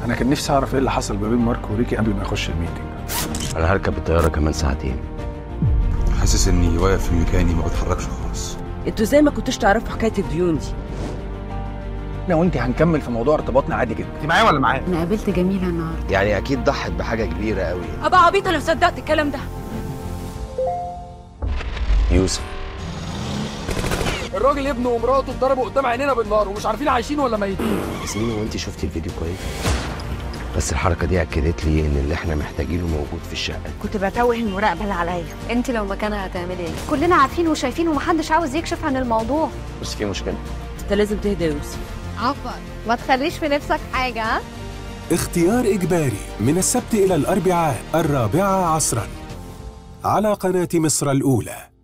انا كان نفسي اعرف ايه اللي حصل ما بين مارك وريكي قبل ما يخش الميتنج انا هركب الطياره كمان ساعتين حاسس اني واقف في مكاني ما بتحركش خالص انتوا ازاي ما كنتوش تعرفوا حكايه الديون دي انا وانت هنكمل في موضوع ارتباطنا عادي جدا انت معايا ولا معايا انا قابلت جميله النهارده يعني اكيد ضحت بحاجه كبيره قوي ابقى عبيطه لو صدقت الكلام ده يوسف الراجل ابنه ومراته اتضربوا قدام عينينا بالنار ومش عارفين عايشين ولا ميتين ياسمين هو انت شفتي الفيديو كويس بس الحركه دي اكدت لي ان اللي احنا محتاجينه موجود في الشقه كنت بتوه المراقبه عليا انت لو مكانها هتعملي ايه كلنا عارفين وشايفين ومحدش عاوز يكشف عن الموضوع بس في مشكله انت لازم تهدى يا يوسف عفر ما تخليش في نفسك حاجه ها اختيار إجباري من السبت إلى الأربعاء الرابعة عصرا على قناة مصر الأولى